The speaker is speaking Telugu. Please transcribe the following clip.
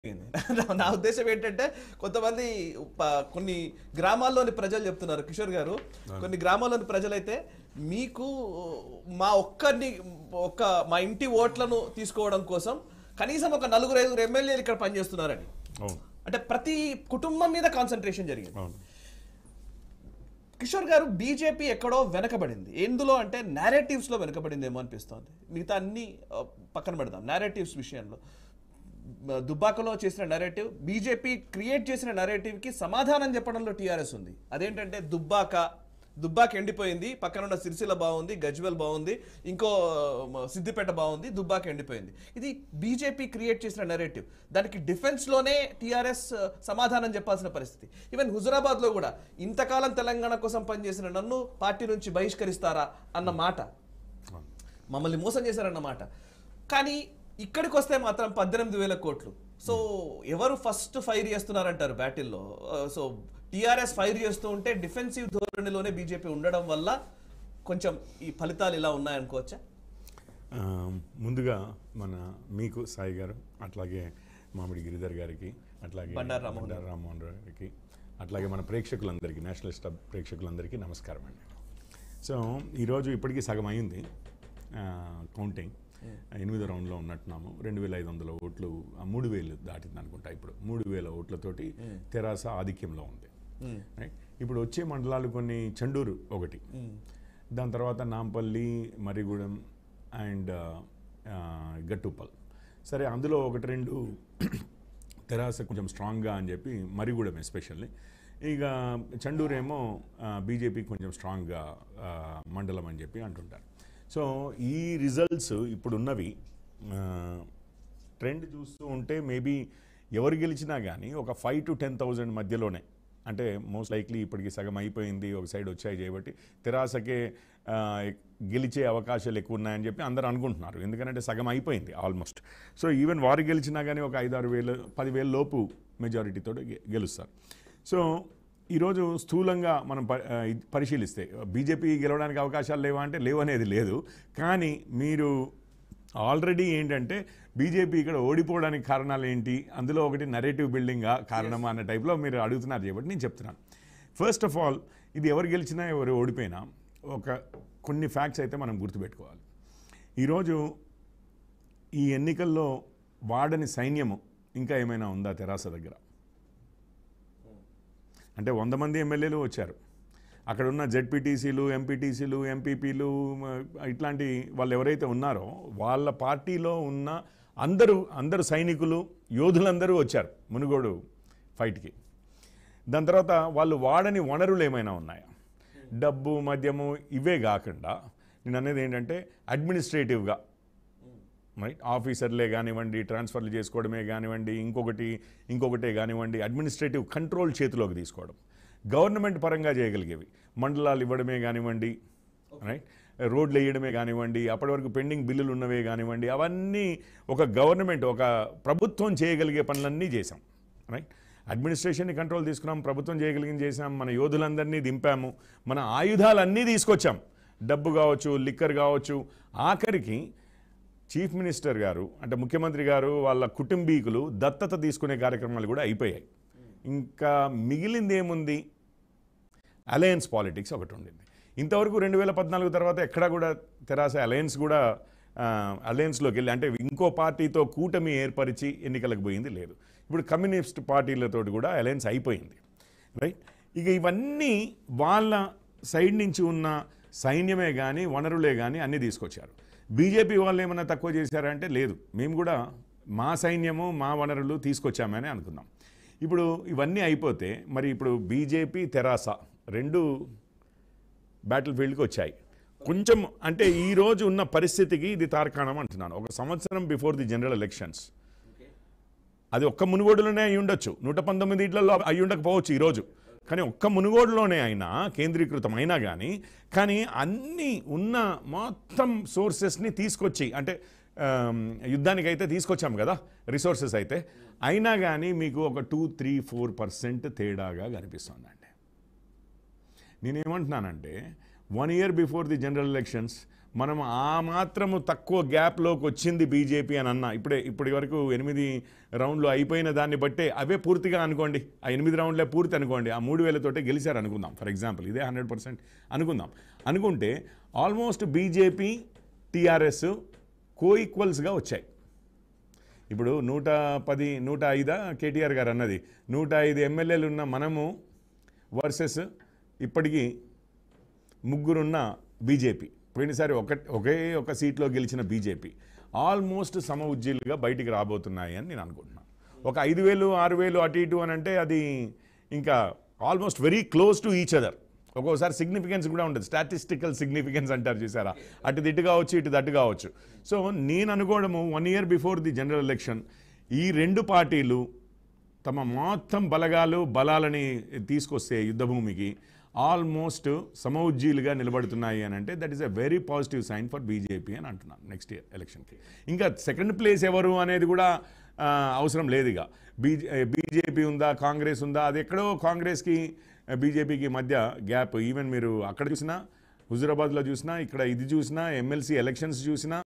నా- నా ఉద్దేశం ఏంటంటే కొంతమంది ప- కొన్ని గ్రామాల్లోని ప్రజలు చెప్తున్నారు కిషోర్ గారు కొన్ని గ్రామాల్లోని ప్రజలైతే మీకు మా ఒక్కరిని ఒక్క మా ఇంటి ఓట్లను తీసుకోవడం కోసం కనీసం ఒక నలుగురు ఐదుగురు ఎమ్మెల్యేలు ఇక్కడ పనిచేస్తున్నారని అవును అంటే ప్రతి కుటుంబం మీద కాన్సన్ట్రేషన్ జరిగింది అవును కిషోర్ గారు బీజేపీ ఎక్కడో వెనకబడింది ఎందులో అంటే narratives లో వెనకబడిందేమో అనిపిస్తోంది మిగతా అన్ని ఆ, పక్కన పెడదాం narratives విషయంలో మ, దుబ్బాకలో చేసిన నెరేటివ్ బీజేపీ క్రియేట్ చేసిన narrative కి సమాధానం చెప్పడంలో టీఆర్ఎస్ ఉంది అదేంటంటే దుబ్బాక దుబ్బాక ఎండిపోయింది పక్కన ఉన్న సిరిసిల్ల బాగుంది గజ్వెల్ బాగుంది ఇంకో మ, సిద్దిపేట బాగుంది దుబ్బాక ఎండిపోయింది ఇది బీజేపీ క్రియేట్ చేసిన నెరేటివ్ దానికి డిఫెన్స్ లోనే టీఆర్ఎస్ సమాధానం చెప్పాల్సిన పరిస్థితి ఈవెన్ హుజురాబాద్ లో కూడా ఇంతకాలం తెలంగాణ కోసం పనిచేసిన నన్ను పార్టీ నుంచి బహిష్కరిస్తారా అన్న మాట అవును మమ్మల్ని మోసం చేశారన్నమాట కానీ ఇక్కడికి వస్తే మాత్రం పద్దెనిమిది వేల కోట్లు సో ఎవరు ఫస్ట్ ఫైర్ చేస్తున్నారంటారు బ్యాటిల్లో సో టీఆర్ఎస్ ఫైర్ చేస్తూ ఉంటే డిఫెన్సివ్ ధోరణిలోనే బీజేపీ ఉండడం వల్ల కొంచెం ఈ ఫలితాలు ఇలా ఉన్నాయనుకోవచ్చా ఆ, ముందుగా మన మీకు సాయి గారు అట్లాగే మామిడి గిరిధర్ గారికి అట్లాగే బండారు రామ్మోహన్ బండారు రామ్మోహన్ గారికి అట్లాగే మన ప్రేక్షకులందరికీ నేషనల్ స్టాప్ ప్రేక్షకులందరికీ నమస్కారం అండి సో ఈరోజు ఇప్పటికీ సగం అయింది కౌంటింగ్ ఎనిమిదో రౌండ్లో ఉన్నట్టున్నాము రెండు వేల ఐదు వందల ఓట్లు ఆ, మూడు వేలు దాటింది అనుకుంటా ఇప్పుడు మూడు వేల ఓట్లతోటి తెరాస ఆధిక్యంలో ఉంది రైట్ ఇప్పుడు వచ్చే మండలాలు కొన్ని చండూరు ఒకటి దాని తర్వాత నాంపల్లి మరిగూడెం అండ్ గట్టుప్పల్ సరే అందులో ఒకటి రెండు తెరాస కొంచెం స్ట్రాంగ్గా అని చెప్పి మరిగూడెం ఎస్పెషల్లీ ఇక చండూరు ఏమో బీజేపీ కొంచెం స్ట్రాంగ్గా ఆ, మండలం అని చెప్పి అంటుంటారు సో ఈ రిజల్ట్స్ ఇప్పుడున్నవి ట్రెండ్ చూస్తూ ఉంటే మేబీ ఎవరు గెలిచినా కానీ ఒక ఫైవ్ టు టెన్ థౌజండ్ మధ్యలోనే అంటే మోస్ట్ లైక్లీ ఇప్పటికి సగం అయిపోయింది ఒక సైడ్ వచ్చాయి చేయబట్టి తెరాసకే ఆ, గెలిచే అవకాశాలు ఎక్కువ ఉన్నాయని చెప్పి అందరూ అనుకుంటున్నారు ఎందుకంటే సగం అయిపోయింది ఆల్మోస్ట్ సో ఈవెన్ వారు గెలిచినా కానీ ఒక ఐదారు వేలు పదివేల లోపు మెజారిటీతో గెలుస్తారు సో ఈరోజు స్థూలంగా మనం ప- ఆ, ఇది పరిశీలిస్తే బీజేపీ గెలవడానికి అవకాశాలు లేవా అంటే లేవనేది లేదు కానీ మీరు ఆల్రెడీ ఏంటంటే బీజేపీ ఇక్కడ ఓడిపోవడానికి కారణాలు ఏంటి అందులో ఒకటి నరేటివ్ బిల్డింగా కారణమా అన్న టైప్లో మీరు అడుగుతున్నారు కాబట్టి నేను చెప్తున్నాను ఫస్ట్ ఆఫ్ ఆల్ ఇది ఎవరు గెలిచినా ఎవరు ఓడిపోయినా ఒక కొన్ని ఫ్యాక్ట్స్ అయితే మనం గుర్తుపెట్టుకోవాలి ఈరోజు ఈ ఎన్నికల్లో వాడని సైన్యము ఇంకా ఏమైనా ఉందా తెరాస దగ్గర అంటే వంద మంది ఎమ్మెల్యేలు వచ్చారు అక్కడ ఉన్న జెడ్పీటీసీలు ఎంపీటీసీలు ఎంపీపీలు ఇట్లాంటి వాళ్ళు ఎవరైతే ఉన్నారో వాళ్ళ పార్టీలో ఉన్న అందరూ అందరు సైనికులు యోధులందరూ వచ్చారు మునుగోడు ఫైట్కి దాని తర్వాత వాళ్ళు వాడని వనరులు ఏమైనా ఉన్నాయా డబ్బు మద్యము ఇవే కాకుండా నేను అనేది ఏంటంటే అడ్మినిస్ట్రేటివ్గా రైట్ ఆఫీసర్లే కానివ్వండి ట్రాన్స్ఫర్లు చేసుకోవడమే కానివ్వండి ఇంకొకటి ఇంకొకటే కానివ్వండి అడ్మినిస్ట్రేటివ్ కంట్రోల్ చేతిలోకి తీసుకోవడం గవర్నమెంట్ పరంగా చేయగలిగేవి మండలాలు ఇవ్వడమే కానివ్వండి రైట్ రోడ్లు వేయడమే కానివ్వండి అప్పటి వరకు పెండింగ్ బిల్లులు ఉన్నవే కానివ్వండి అవన్నీ ఒక గవర్నమెంట్ ఒక ప్రభుత్వం చేయగలిగే పనులన్నీ చేశాం రైట్ అడ్మినిస్ట్రేషన్ని కంట్రోల్ తీసుకున్నాం ప్రభుత్వం చేయగలిగింది చేసాం మన యోధులందరినీ దింపాము మన ఆయుధాలన్నీ తీసుకొచ్చాం డబ్బు కావచ్చు లిక్కర్ కావచ్చు ఆఖరికి చీఫ్ మినిస్టర్ గారు అంటే ముఖ్యమంత్రి గారు వాళ్ళ కుటుంబీకులు దత్తత తీసుకునే కార్యక్రమాలు కూడా అయిపోయాయి ఇంకా మిగిలింది ఏముంది అలయన్స్ పాలిటిక్స్ ఒకటి ఉండింది ఇంతవరకు రెండు వేల పద్నాలుగు తర్వాత ఎక్కడా కూడా తెరాస అలయన్స్ కూడా అలయన్స్లోకి వెళ్ళి అంటే ఇంకో పార్టీతో కూటమి ఏర్పరిచి ఎన్నికలకు పోయింది లేదు ఇప్పుడు కమ్యూనిస్ట్ పార్టీలతో కూడా అలయన్స్ అయిపోయింది రైట్ ఇక ఇవన్నీ వాళ్ళ సైడ్ నుంచి ఉన్న సైన్యమే కానీ వనరులే కానీ అన్నీ తీసుకొచ్చారు బీజేపీ వాళ్ళు ఏమైనా తక్కువ చేశారంటే లేదు మేము కూడా మా సైన్యము మా వనరులు తీసుకొచ్చామని అనుకుందాం ఇప్పుడు ఇవన్నీ అయిపోతే మరి ఇప్పుడు బీజేపీ తెరాస రెండు బ్యాటిల్ ఫీల్డ్కి వచ్చాయి కొంచెం అంటే ఈ రోజు ఉన్న పరిస్థితికి ఇది తార్కాణం అంటున్నాను ఒక సంవత్సరం బిఫోర్ ది జనరల్ ఎలక్షన్స్ అది ఒక్క మునుగోడులోనే అయి ఉండొచ్చు నూట పంతొమ్మిది ఇళ్లలో అయి ఉండకపోవచ్చు ఈరోజు కానీ ఒక్క మునుగోడులోనే అయినా కేంద్రీకృతం అయినా కానీ కానీ అన్ని ఉన్న మొత్తం సోర్సెస్ని తీసుకొచ్చి అంటే ఆమ్, యుద్ధానికైతే తీసుకొచ్చాం కదా రిసోర్సెస్ అయితే అయినా కానీ మీకు ఒక టూ త్రీ ఫోర్ పర్సెంట్ తేడాగా కనిపిస్తుందండి నేనేమంటున్నానంటే one year before the general elections మనం ఆ మాత్రము తక్కువ గ్యాప్లోకి వచ్చింది బీజేపీ అని అన్నా ఇప్పుడే ఇప్పటి వరకు ఎనిమిది రౌండ్లు అయిపోయిన దాన్ని బట్టే అవే పూర్తిగా అనుకోండి ఆ ఎనిమిది రౌండ్లే పూర్తి అనుకోండి ఆ మూడు వేలతోటే గెలిచారు అనుకుందాం ఫర్ ఎగ్జాంపుల్ ఇదే హండ్రెడ్ పర్సెంట్ అనుకుందాం అనుకుంటే ఆల్మోస్ట్ బీజేపీ టీఆర్ఎస్ కో ఈక్వల్స్గా వచ్చాయి ఇప్పుడు నూట పది నూట ఐదా కేటీఆర్ గారు అన్నది నూట ఐదు ఎమ్మెల్యేలు ఉన్న మనము వర్సెస్ ఇప్పటికీ ముగ్గురున్న బీజేపీ పోయినసారి ఒక ఒకే ఒక సీట్లో గెలిచిన బీజేపీ ఆల్మోస్ట్ సమ ఉజ్జీలుగా బయటికి రాబోతున్నాయి అని నేను అనుకుంటున్నాను ఒక ఐదు వేలు ఆరు వేలు అటు ఇటు అని అంటే అది ఇంకా almost very close to each other ఒక్కోసారి సిగ్నిఫికెన్స్ కూడా ఉంటుంది స్టాటిస్టికల్ సిగ్నిఫికెన్స్ అంటారు చూసారా అటు ఇటు కావచ్చు ఇటు దట్టు కావచ్చు సో నేను అనుకోవడము one year before the general election ఈ రెండు పార్టీలు తమ మొత్తం బలగాలు బలాలని తీసుకొస్తే యుద్ధభూమికి ఆల్మోస్ట్ సమౌజ్జీలుగా నిలబడుతున్నాయి అని అంటే that is a very positive sign for BJP అని అంటున్నాను నెక్స్ట్ ఇయర్ ఎలక్షన్కి ఇంకా సెకండ్ ప్లేస్ ఎవరు అనేది కూడా ఆ, అవసరం లేదు ఇక బీజే బీజేపీ ఉందా కాంగ్రెస్ ఉందా అది ఎక్కడో కాంగ్రెస్కి బీజేపీకి మధ్య గ్యాప్ ఈవెన్ మీరు అక్కడ చూసినా హుజురాబాద్లో చూసినా ఇక్కడ ఇది చూసినా ఎమ్మెల్సీ ఎలక్షన్స్ చూసినా